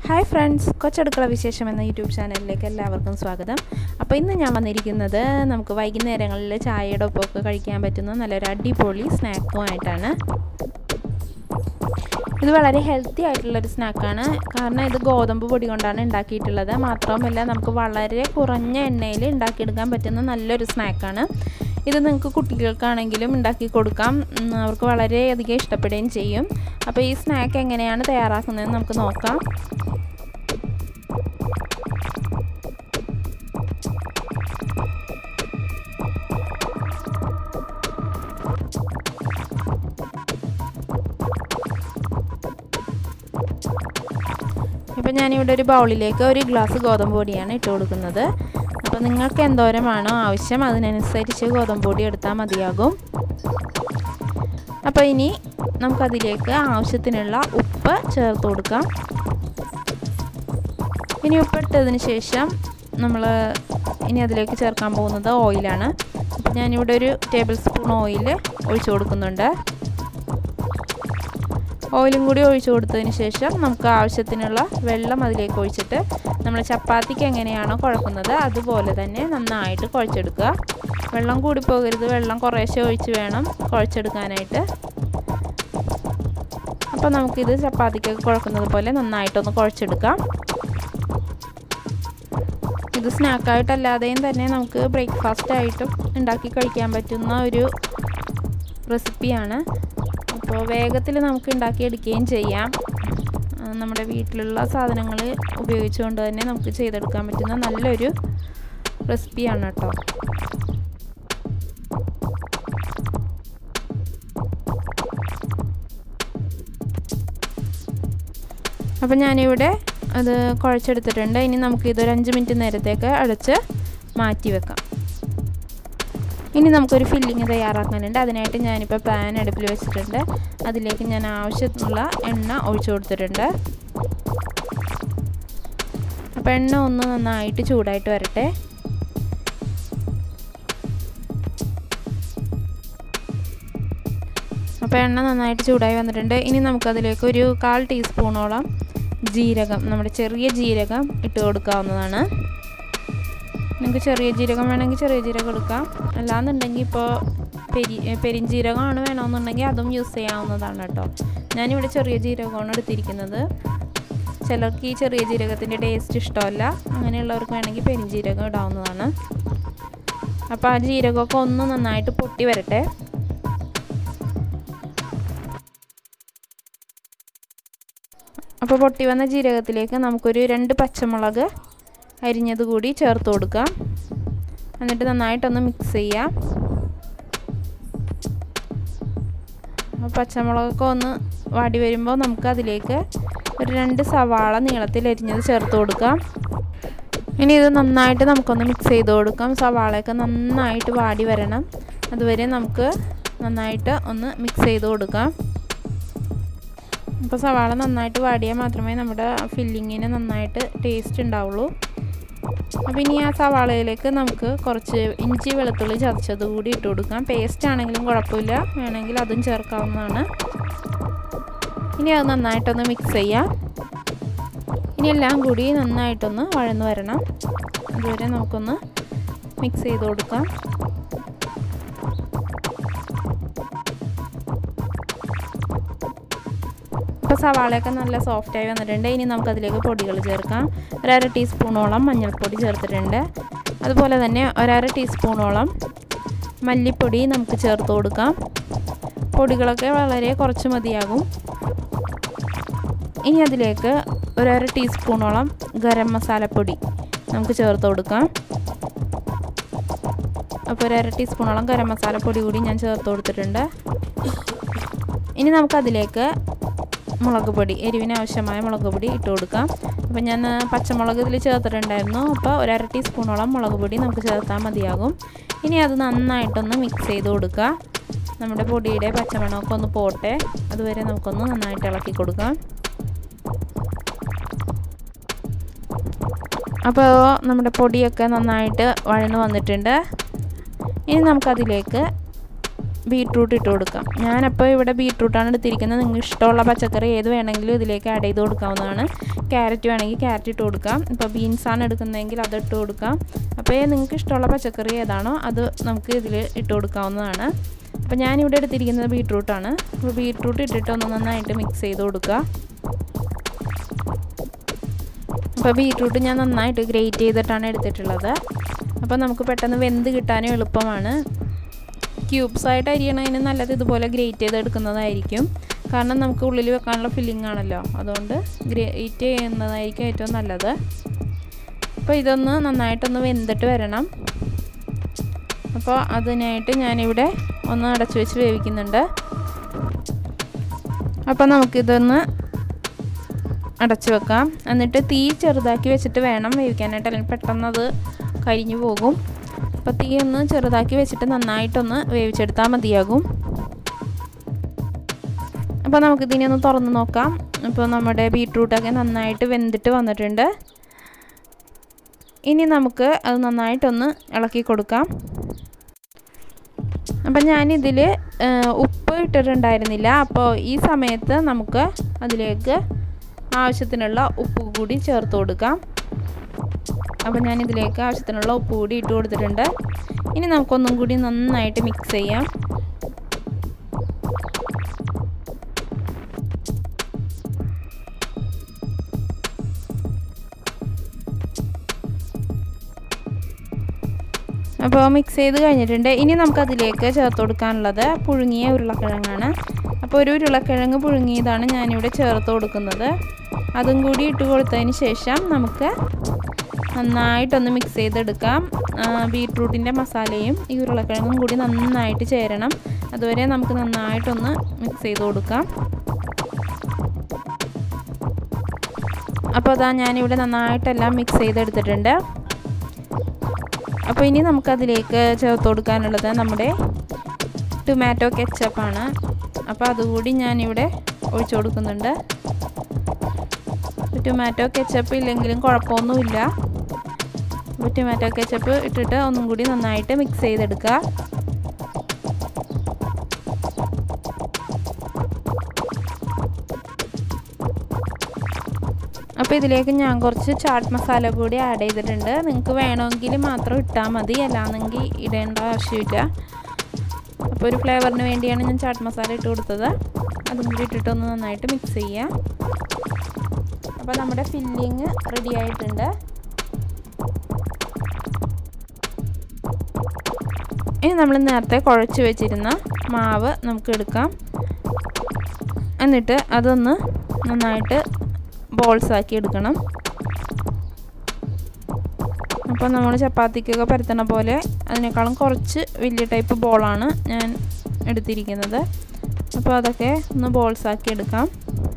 hi friends കൊച്ചടുക്കള വിശേഷം എന്ന YouTube ചാനലിലേക്ക് എല്ലാവർക്കും സ്വാഗതം അപ്പോൾ ഇന്ന് ഞാൻ വന്നിരിക്കുന്നത് നമുക്ക് വൈകുന്നേരങ്ങളിൽ ചായയുടെ ഒപ്പമൊക്കെ കഴിക്കാൻ പറ്റുന്ന നല്ലൊരു അടിപൊളി സ്നാക്കുമായിട്ടാണ് ഇത് വളരെ ഹെൽത്തി ആയിട്ടുള്ളൊരു സ്നാക്കാണ് കാരണം ഇത് ഗോതമ്പ് പൊടി കൊണ്ടാണ് ഉണ്ടാക്കിയിട്ടുള്ളത് മാത്രവുമല്ല നമുക്ക് വളരെ കുറഞ്ഞ എണ്ണയിൽ ഉണ്ടാക്കിയെടുക്കാൻ പറ്റുന്ന നല്ലൊരു സ്നാക്കാണ് ഇത് നിങ്ങൾക്ക് കുട്ടികൾക്കാണെങ്കിലും ഉണ്ടാക്കി കൊടുക്കാം അവർക്ക് വളരെയധികം ഇഷ്ടപ്പെടുകയും ചെയ്യും അപ്പോൾ ഈ സ്നാക്ക് എങ്ങനെയാണ് തയ്യാറാക്കുന്നതെന്ന് നമുക്ക് നോക്കാം ഇപ്പം ഞാനിവിടെ ഒരു ബൗളിലേക്ക് ഒരു ഗ്ലാസ് ഗോതമ്പ് പൊടിയാണ് ഇട്ട് കൊടുക്കുന്നത് അപ്പോൾ നിങ്ങൾക്ക് എന്തോരമാണോ ആവശ്യം അതിനനുസരിച്ച് ഗോതമ്പ് പൊടി എടുത്താൽ മതിയാകും അപ്പോൾ ഇനി നമുക്കതിലേക്ക് ആവശ്യത്തിനുള്ള ഉപ്പ് ചേർത്ത് കൊടുക്കാം ഇനി ഉപ്പ് ഇട്ടതിന് ശേഷം നമ്മൾ ഇനി അതിലേക്ക് ചേർക്കാൻ പോകുന്നത് ഓയിലാണ് അപ്പോൾ ഞാനിവിടെ ഒരു ടേബിൾ സ്പൂൺ ഓയിൽ ഒഴിച്ചു കൊടുക്കുന്നുണ്ട് ഓയിലും കൂടി ഒഴിച്ചു കൊടുത്തതിന് ശേഷം നമുക്ക് ആവശ്യത്തിനുള്ള വെള്ളം അതിലേക്ക് ഒഴിച്ചിട്ട് നമ്മൾ ചപ്പാത്തിക്ക് എങ്ങനെയാണോ കുഴക്കുന്നത് അതുപോലെ തന്നെ നന്നായിട്ട് കുഴച്ചെടുക്കുക വെള്ളം കൂടി പോകരുത് വെള്ളം കുറേശ്ശെ ഒഴിച്ച് വേണം കുഴച്ചെടുക്കാനായിട്ട് അപ്പോൾ നമുക്കിത് ചപ്പാത്തിക്കൊക്കെ കുഴക്കുന്നത് പോലെ നന്നായിട്ടൊന്ന് കുഴച്ചെടുക്കാം ഇത് സ്നാക്കായിട്ടല്ലാതെയും തന്നെ നമുക്ക് ബ്രേക്ക്ഫാസ്റ്റ് ആയിട്ടും ഉണ്ടാക്കി കഴിക്കാൻ പറ്റുന്ന ഒരു റെസിപ്പിയാണ് അപ്പോൾ വേഗത്തിൽ നമുക്ക് ഉണ്ടാക്കിയെടുക്കുകയും ചെയ്യാം നമ്മുടെ വീട്ടിലുള്ള സാധനങ്ങൾ ഉപയോഗിച്ചുകൊണ്ട് തന്നെ നമുക്ക് ചെയ്തെടുക്കാൻ പറ്റുന്ന നല്ലൊരു റെസിപ്പിയാണ് കേട്ടോ അപ്പോൾ ഞാനിവിടെ അത് കുഴച്ചെടുത്തിട്ടുണ്ട് ഇനി നമുക്ക് ഇതൊരു അഞ്ച് മിനിറ്റ് നേരത്തേക്ക് അടച്ച് മാറ്റി വെക്കാം ഇനി നമുക്കൊരു ഫില്ലിങ് തയ്യാറാക്കാനുണ്ട് അതിനായിട്ട് ഞാനിപ്പോൾ പാൻ അടുപ്പിൽ വെച്ചിട്ടുണ്ട് അതിലേക്ക് ഞാൻ ആവശ്യത്തിനുള്ള എണ്ണ ഒഴിച്ചു കൊടുത്തിട്ടുണ്ട് അപ്പോൾ എണ്ണ ഒന്ന് നന്നായിട്ട് ചൂടായിട്ട് വരട്ടെ അപ്പോൾ എണ്ണ നന്നായിട്ട് ചൂടായി വന്നിട്ടുണ്ട് ഇനി നമുക്കതിലേക്ക് ഒരു കാൽ ടീസ്പൂണോളം ജീരകം നമ്മുടെ ചെറിയ ജീരകം ഇട്ട് കൊടുക്കാവുന്നതാണ് നിങ്ങൾക്ക് ചെറിയ ജീരകം വേണമെങ്കിൽ ചെറിയ ജീരകം എടുക്കാം അല്ലാന്നുണ്ടെങ്കിൽ ഇപ്പോൾ പെരി പെരിഞ്ജീരകമാണ് വേണമെന്നുണ്ടെങ്കിൽ അതും യൂസ് ചെയ്യാവുന്നതാണ് കേട്ടോ ഞാനിവിടെ ചെറിയ ജീരകമാണ് എടുത്തിരിക്കുന്നത് ചിലർക്ക് ഈ ചെറിയ ജീരകത്തിൻ്റെ ടേസ്റ്റ് ഇഷ്ടമല്ല അങ്ങനെയുള്ളവർക്ക് വേണമെങ്കിൽ പെരിഞ്ജീരകം ഇടാവുന്നതാണ് അപ്പോൾ ആ ജീരകമൊക്കെ ഒന്ന് നന്നായിട്ട് പൊട്ടി വരട്ടെ അപ്പോൾ പൊട്ടി വന്ന ജീരകത്തിലേക്ക് നമുക്കൊരു രണ്ട് പച്ചമുളക് അരിഞ്ഞത് കൂടി ചേർത്ത് കൊടുക്കാം എന്നിട്ട് നന്നായിട്ടൊന്ന് മിക്സ് ചെയ്യാം പച്ചമുളകൊക്കെ ഒന്ന് വാടി വരുമ്പോൾ നമുക്ക് അതിലേക്ക് ഒരു രണ്ട് സവാള നീളത്തിൽ അരിഞ്ഞത് ചേർത്ത് കൊടുക്കാം ഇനി ഇത് നന്നായിട്ട് നമുക്കൊന്ന് മിക്സ് ചെയ്ത് കൊടുക്കാം സവാളയൊക്കെ നന്നായിട്ട് വാടി വരണം അതുവരെ നമുക്ക് നന്നായിട്ട് ഒന്ന് മിക്സ് ചെയ്ത് കൊടുക്കാം അപ്പോൾ സവാള നന്നായിട്ട് വാടിയാൽ മാത്രമേ നമ്മുടെ ഫില്ലിങ്ങിന് നന്നായിട്ട് ടേസ്റ്റ് ഉണ്ടാവുള്ളൂ അപ്പോൾ ഇനി ആ സവാളയിലേക്ക് നമുക്ക് കുറച്ച് ഇഞ്ചി വെളുത്തുള്ളി ചതച്ചത് കൂടി ഇട്ട് കൊടുക്കാം പേസ്റ്റ് ആണെങ്കിലും കുഴപ്പമില്ല വേണമെങ്കിൽ അതും ചേർക്കാവുന്നതാണ് ഇനി അത് നന്നായിട്ടൊന്ന് മിക്സ് ചെയ്യാം ഇനി എല്ലാം കൂടി നന്നായിട്ടൊന്ന് വഴന്ന് വരണം അതുവരെ നമുക്കൊന്ന് മിക്സ് ചെയ്ത് കൊടുക്കാം ഇപ്പോൾ സവാളയൊക്കെ നല്ല സോഫ്റ്റായി വന്നിട്ടുണ്ട് ഇനി നമുക്കതിലേക്ക് പൊടികൾ ചേർക്കാം ഒരര ടീസ്പൂണോളം മഞ്ഞൾപ്പൊടി ചേർത്തിട്ടുണ്ട് അതുപോലെ തന്നെ ഒരര ടീസ്പൂണോളം മല്ലിപ്പൊടി നമുക്ക് ചേർത്ത് കൊടുക്കാം പൊടികളൊക്കെ വളരെ കുറച്ച് മതിയാകും ഇനി അതിലേക്ക് ഒരര ടീസ്പൂണോളം ഗരം മസാലപ്പൊടി നമുക്ക് ചേർത്ത് കൊടുക്കാം അപ്പോൾ ഒരര ടീസ്പൂണോളം ഗരം മസാലപ്പൊടി കൂടി ഞാൻ ചേർത്ത് കൊടുത്തിട്ടുണ്ട് ഇനി നമുക്കതിലേക്ക് മുളക് പൊടി എരിവിന് ആവശ്യമായ മുളക് പൊടി ഇട്ട് കൊടുക്കാം അപ്പോൾ ഞാൻ പച്ചമുളക് ഇതിൽ ചേർത്തിട്ടുണ്ടായിരുന്നു അപ്പോൾ ഒരു അര ടീസ്പൂണോളം മുളക് പൊടി നമുക്ക് ചേർത്താൽ മതിയാകും ഇനി അത് നന്നായിട്ടൊന്ന് മിക്സ് ചെയ്ത് കൊടുക്കുക നമ്മുടെ പൊടിയുടെ പച്ചമണമൊക്കെ ഒന്ന് പോട്ടെ അതുവരെ നമുക്കൊന്ന് നന്നായിട്ട് ഇളക്കി കൊടുക്കാം അപ്പോൾ നമ്മുടെ പൊടിയൊക്കെ നന്നായിട്ട് വഴന്ന് വന്നിട്ടുണ്ട് ഇനി നമുക്കതിലേക്ക് ബീട്രൂട്ട് ഇട്ട് കൊടുക്കാം ഞാനപ്പോൾ ഇവിടെ ബീട്രൂട്ടാണ് എടുത്തിരിക്കുന്നത് നിങ്ങൾക്ക് ഇഷ്ടമുള്ള പച്ചക്കറി ഏത് വേണമെങ്കിലും ഇതിലേക്ക് ആഡ് ചെയ്ത് കൊടുക്കാവുന്നതാണ് ക്യാരറ്റ് വേണമെങ്കിൽ ക്യാരറ്റ് ഇട്ട് കൊടുക്കാം ഇപ്പോൾ ബീൻസാണ് എടുക്കുന്നതെങ്കിൽ അത് ഇട്ട് കൊടുക്കാം അപ്പോൾ നിങ്ങൾക്ക് ഇഷ്ടമുള്ള പച്ചക്കറി ഏതാണോ അത് നമുക്ക് ഇതിൽ ഇട്ട് കൊടുക്കാവുന്നതാണ് അപ്പോൾ ഞാനിവിടെ എടുത്തിരിക്കുന്നത് ബീട്രൂട്ടാണ് അപ്പോൾ ബീട്രൂട്ട് ഇട്ടിട്ട് ഒന്ന് നന്നായിട്ട് മിക്സ് ചെയ്ത് കൊടുക്കുക അപ്പോൾ ബീട്രൂട്ട് ഞാൻ നന്നായിട്ട് ഗ്രേറ്റ് ചെയ്തിട്ടാണ് എടുത്തിട്ടുള്ളത് അപ്പോൾ നമുക്ക് പെട്ടെന്ന് വെന്ത് കിട്ടാനും എളുപ്പമാണ് ക്യൂബ്സ് ആയിട്ട് അരിയണതിന് നല്ലത് ഇതുപോലെ ഗ്രേറ്റ് ചെയ്ത് എടുക്കുന്നതായിരിക്കും കാരണം നമുക്ക് ഉള്ളിൽ വെക്കാനുള്ള ഫില്ലിംഗ് ആണല്ലോ അതുകൊണ്ട് ഗ്രേറ്റ് ചെയ്യുന്നതായിരിക്കും ഏറ്റവും നല്ലത് അപ്പോൾ ഇതൊന്ന് നന്നായിട്ടൊന്ന് വെന്തിട്ട് വരണം അപ്പോൾ അതിനായിട്ട് ഞാനിവിടെ ഒന്ന് അടച്ചു വെച്ച് വേവിക്കുന്നുണ്ട് അപ്പോൾ നമുക്കിതൊന്ന് അടച്ചു വെക്കാം എന്നിട്ട് തീ ചെറുതാക്കി വെച്ചിട്ട് വേണം വേവിക്കാനായിട്ട് അല്ലെങ്കിൽ പെട്ടെന്ന് അത് കരിഞ്ഞു പോകും അപ്പോൾ തീ ഒന്ന് ചെറുതാക്കി വെച്ചിട്ട് നന്നായിട്ടൊന്ന് വേവിച്ചെടുത്താൽ മതിയാകും അപ്പോൾ നമുക്കിതിനെ ഒന്ന് തുറന്ന് നോക്കാം അപ്പോൾ നമ്മുടെ ബീട്രൂട്ടൊക്കെ നന്നായിട്ട് വെന്തിട്ട് വന്നിട്ടുണ്ട് ഇനി നമുക്ക് അത് നന്നായിട്ടൊന്ന് ഇളക്കി കൊടുക്കാം അപ്പം ഞാനിതിൽ ഉപ്പ് ഇട്ടിട്ടുണ്ടായിരുന്നില്ല അപ്പോൾ ഈ സമയത്ത് നമുക്ക് അതിലേക്ക് ആവശ്യത്തിനുള്ള ഉപ്പ് കൂടി ചേർത്ത് കൊടുക്കാം അപ്പോൾ ഞാൻ ഇതിലേക്ക് ആവശ്യത്തിനുള്ള ഉപ്പ് കൂടി ഇട്ട് കൊടുത്തിട്ടുണ്ട് ഇനി നമുക്കൊന്നും കൂടി നന്നായിട്ട് മിക്സ് ചെയ്യാം അപ്പോൾ മിക്സ് ചെയ്ത് കഴിഞ്ഞിട്ടുണ്ട് ഇനി നമുക്കതിലേക്ക് ചേർത്ത് കൊടുക്കാനുള്ളത് പുഴുങ്ങിയ ഉരുളക്കിഴങ്ങാണ് അപ്പോൾ ഒരു ഉരുളക്കിഴങ്ങ് പുഴുങ്ങിയതാണ് ഞാനിവിടെ ചേർത്ത് കൊടുക്കുന്നത് അതും കൂടി ഇട്ട് കൊടുത്തതിന് ശേഷം നമുക്ക് നന്നായിട്ടൊന്ന് മിക്സ് ചെയ്തെടുക്കാം ബീട്രൂട്ടിൻ്റെ മസാലയും ഈ ഉരുളക്കിഴങ്ങും കൂടി നന്നായിട്ട് ചേരണം അതുവരെ നമുക്ക് നന്നായിട്ടൊന്ന് മിക്സ് ചെയ്ത് കൊടുക്കാം അപ്പോൾ അതാ ഞാനിവിടെ നന്നായിട്ടെല്ലാം മിക്സ് ചെയ്തെടുത്തിട്ടുണ്ട് അപ്പോൾ ഇനി നമുക്കതിലേക്ക് ചേർത്ത് കൊടുക്കാനുള്ളത് നമ്മുടെ ടൊമാറ്റോ കെച്ചപ്പാണ് അപ്പോൾ അതുകൂടി ഞാനിവിടെ ഒഴിച്ചു കൊടുക്കുന്നുണ്ട് ടൊമാറ്റോ കെച്ചപ്പ് ഇല്ലെങ്കിലും കുഴപ്പമൊന്നുമില്ല അപ്പോൾ ടൊമാറ്റോ കെച്ചപ്പ് ഇട്ടിട്ട് ഒന്നും കൂടി നന്നായിട്ട് മിക്സ് ചെയ്തെടുക്കുക അപ്പോൾ ഇതിലേക്ക് ഞാൻ കുറച്ച് ചാട്ട് മസാല കൂടി ആഡ് ചെയ്തിട്ടുണ്ട് നിങ്ങൾക്ക് വേണമെങ്കിൽ മാത്രം ഇട്ടാൽ മതി അല്ലാന്നെങ്കിൽ ഇടേണ്ട ആവശ്യമില്ല അപ്പോൾ ഒരു ഫ്ലേവറിന് വേണ്ടിയാണ് ഞാൻ ചാട്ട് മസാല ഇട്ട് കൊടുത്തത് അതും കൂടി ഇട്ടിട്ടൊന്ന് നന്നായിട്ട് മിക്സ് ചെയ്യുക അപ്പോൾ നമ്മുടെ ഫില്ലിങ് റെഡി ആയിട്ടുണ്ട് ഇനി നമ്മൾ നേരത്തെ കുഴച്ച് വെച്ചിരുന്ന മാവ് നമുക്ക് എടുക്കാം എന്നിട്ട് അതൊന്ന് നന്നായിട്ട് ബോൾസ് ആക്കി എടുക്കണം അപ്പോൾ നമ്മൾ ചപ്പാത്തിക്കൊക്കെ പരത്തണ പോലെ അതിനേക്കാളും കുറച്ച് വലിയ ടൈപ്പ് ബോളാണ് ഞാൻ എടുത്തിരിക്കുന്നത് അപ്പോൾ അതൊക്കെ ഒന്ന് ബോൾസ് ആക്കി എടുക്കാം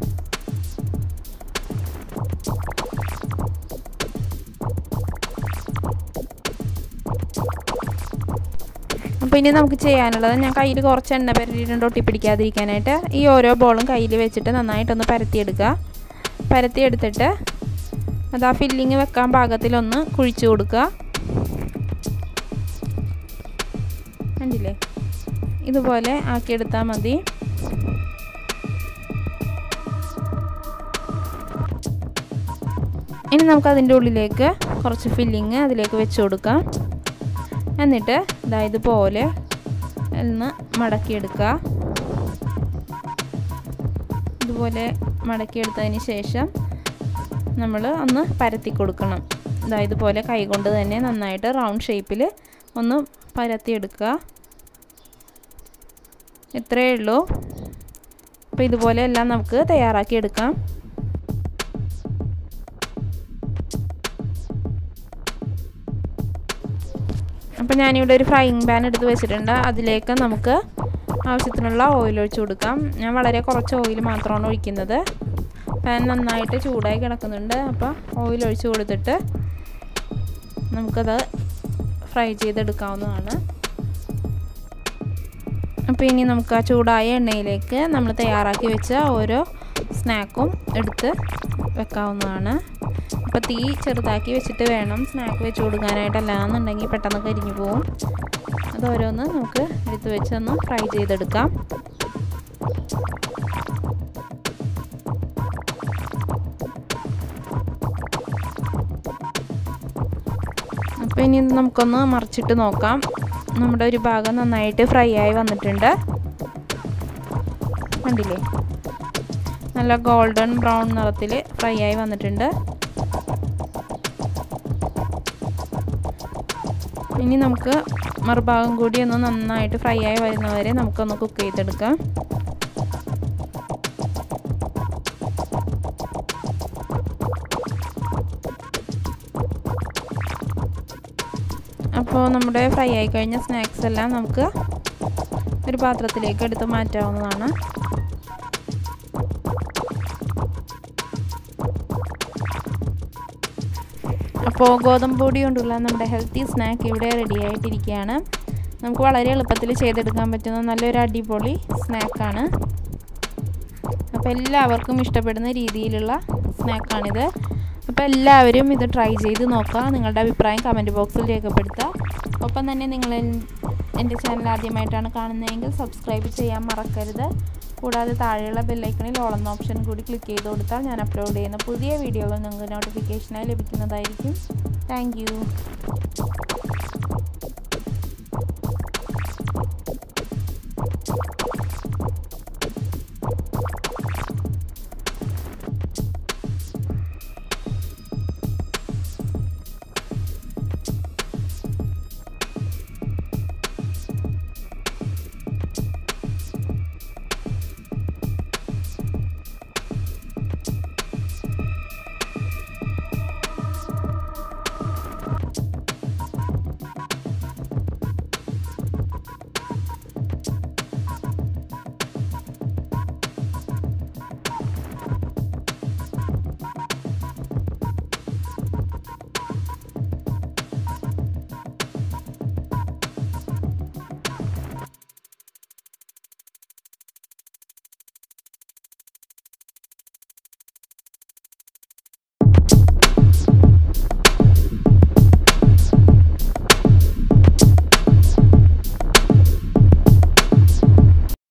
അപ്പോൾ ഇനി നമുക്ക് ചെയ്യാനുള്ളത് ഞാൻ കയ്യിൽ കുറച്ച് എണ്ണ പരത്തിയിട്ടുണ്ട് ഒട്ടിപ്പിടിക്കാതിരിക്കാനായിട്ട് ഈ ഓരോ ബോളും കയ്യിൽ വെച്ചിട്ട് നന്നായിട്ടൊന്ന് പരത്തിയെടുക്കുക പരത്തിയെടുത്തിട്ട് അത് ആ ഫില്ലിങ് വെക്കാൻ പാകത്തിലൊന്ന് കുഴിച്ചു കൊടുക്കുക കണ്ടില്ലേ ഇതുപോലെ ആക്കിയെടുത്താൽ മതി ഇനി നമുക്ക് അതിൻ്റെ ഉള്ളിലേക്ക് കുറച്ച് ഫില്ലിങ് അതിലേക്ക് വെച്ച് കൊടുക്കാം എന്നിട്ട് ഇതാ ഇതുപോലെ ഒന്ന് മടക്കിയെടുക്കുക ഇതുപോലെ മടക്കിയെടുത്തതിന് ശേഷം നമ്മൾ ഒന്ന് പരത്തി കൊടുക്കണം ഇതാ ഇതുപോലെ കൈകൊണ്ട് തന്നെ നന്നായിട്ട് റൗണ്ട് ഷേപ്പിൽ ഒന്ന് പരത്തിയെടുക്കുക ഇത്രയേ ഉള്ളൂ അപ്പോൾ ഇതുപോലെ എല്ലാം നമുക്ക് തയ്യാറാക്കി എടുക്കാം അപ്പോൾ ഞാനിവിടെ ഒരു ഫ്രൈയിങ് പാൻ എടുത്ത് വെച്ചിട്ടുണ്ട് അതിലേക്ക് നമുക്ക് ആവശ്യത്തിനുള്ള ഓയിൽ ഒഴിച്ച് കൊടുക്കാം ഞാൻ വളരെ കുറച്ച് ഓയിൽ മാത്രമാണ് ഒഴിക്കുന്നത് പാൻ നന്നായിട്ട് ചൂടായി കിടക്കുന്നുണ്ട് അപ്പോൾ ഓയിൽ ഒഴിച്ച് കൊടുത്തിട്ട് നമുക്കത് ഫ്രൈ ചെയ്തെടുക്കാവുന്നതാണ് അപ്പോൾ ഇനി നമുക്ക് ആ ചൂടായ എണ്ണയിലേക്ക് നമ്മൾ തയ്യാറാക്കി വെച്ച ഓരോ സ്നാക്കും എടുത്ത് വെക്കാവുന്നതാണ് അപ്പോൾ തീ ചെറുതാക്കി വെച്ചിട്ട് വേണം സ്നാക്ക് വെച്ച് കൊടുക്കാനായിട്ട് അല്ലാന്നുണ്ടെങ്കിൽ പെട്ടെന്ന് കരിഞ്ഞു പോവും അത് ഓരോന്ന് നമുക്ക് എടുത്ത് വെച്ചൊന്ന് ഫ്രൈ ചെയ്തെടുക്കാം അപ്പോൾ ഇനി ഇത് നമുക്കൊന്ന് മറിച്ചിട്ട് നോക്കാം നമ്മുടെ ഒരു ഭാഗം നന്നായിട്ട് ഫ്രൈ ആയി വന്നിട്ടുണ്ട് കണ്ടില്ലേ നല്ല ഗോൾഡൻ ബ്രൗൺ നിറത്തിൽ ഫ്രൈ ആയി വന്നിട്ടുണ്ട് ഇനി നമുക്ക് മറുഭാഗം കൂടി ഒന്ന് നന്നായിട്ട് ഫ്രൈ ആയി വരുന്നവരെ നമുക്കൊന്ന് കുക്ക് ചെയ്തെടുക്കാം അപ്പോൾ നമ്മുടെ ഫ്രൈ ആയി കഴിഞ്ഞ സ്നാക്സ് എല്ലാം നമുക്ക് ഒരു പാത്രത്തിലേക്ക് എടുത്ത് മാറ്റാവുന്നതാണ് അപ്പോൾ ഗോതമ്പ് പൊടി കൊണ്ടുള്ള നമ്മുടെ ഹെൽത്തി സ്നാക്ക് ഇവിടെ റെഡി ആയിട്ടിരിക്കുകയാണ് നമുക്ക് വളരെ എളുപ്പത്തിൽ ചെയ്തെടുക്കാൻ പറ്റുന്ന നല്ലൊരു അടിപൊളി സ്നാക്കാണ് അപ്പോൾ എല്ലാവർക്കും ഇഷ്ടപ്പെടുന്ന രീതിയിലുള്ള സ്നാക്കാണിത് അപ്പോൾ എല്ലാവരും ഇത് ട്രൈ ചെയ്ത് നോക്കുക നിങ്ങളുടെ അഭിപ്രായം കമൻറ്റ് ബോക്സിൽ രേഖപ്പെടുത്തുക ഒപ്പം തന്നെ നിങ്ങൾ എൻ്റെ ചാനൽ ആദ്യമായിട്ടാണ് കാണുന്നതെങ്കിൽ സബ്സ്ക്രൈബ് ചെയ്യാൻ മറക്കരുത് കൂടാതെ താഴെയുള്ള ബെല്ലൈക്കണിൽ ഓളെന്ന ഓപ്ഷൻ കൂടി ക്ലിക്ക് ചെയ്ത് കൊടുത്താൽ ഞാൻ അപ്ലോഡ് ചെയ്യുന്ന പുതിയ വീഡിയോകൾ നിങ്ങൾക്ക് നോട്ടിഫിക്കേഷനായി ലഭിക്കുന്നതായിരിക്കും താങ്ക്